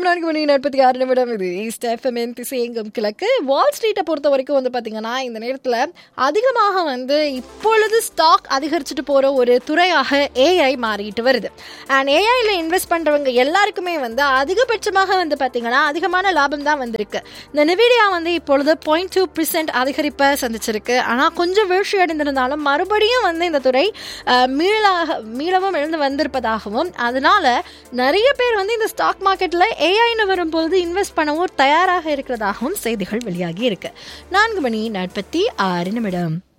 நேரம் நான்கு மணி நாற்பத்தி ஆறு நிமிடம் இது ஈஸ்ட் எஃப்எம் திசை எங்கும் கிழக்கு வால் ஸ்ட்ரீட்டை பொறுத்த வரைக்கும் வந்து பார்த்தீங்கன்னா இந்த நேரத்தில் அதிகமாக வந்து இப்பொழுது ஸ்டாக் அதிகரிச்சுட்டு போகிற ஒரு துறையாக ஏஐ மாறிட்டு வருது அண்ட் ஏஐயில் இன்வெஸ்ட் பண்ணுறவங்க எல்லாருக்குமே வந்து அதிகபட்சமாக வந்து பார்த்தீங்கன்னா அதிகமான லாபம் தான் வந்திருக்கு இந்த நிவிடியா வந்து இப்பொழுது பாயிண்ட் டூ பர்சன்ட் அதிகரிப்பை சந்திச்சிருக்கு ஆனால் கொஞ்சம் வீழ்ச்சி அடைந்திருந்தாலும் மறுபடியும் வந்து இந்த துறை அஹ், மீளாக மீளவும் எழுந்து வந்திருப்பதாகவும் அதனால நிறைய பேர் வந்து இந்த ஸ்டாக் மார்க்கெட்டில் ஏஐன்னு வரும்போது இன்வெஸ்ட் பண்ணவும் தயாராக இருக்கிறதாகவும் செய்திகள் வெளியாகி இருக்கு நான்கு மணி நாற்பத்தி ஆறு நிமிடம்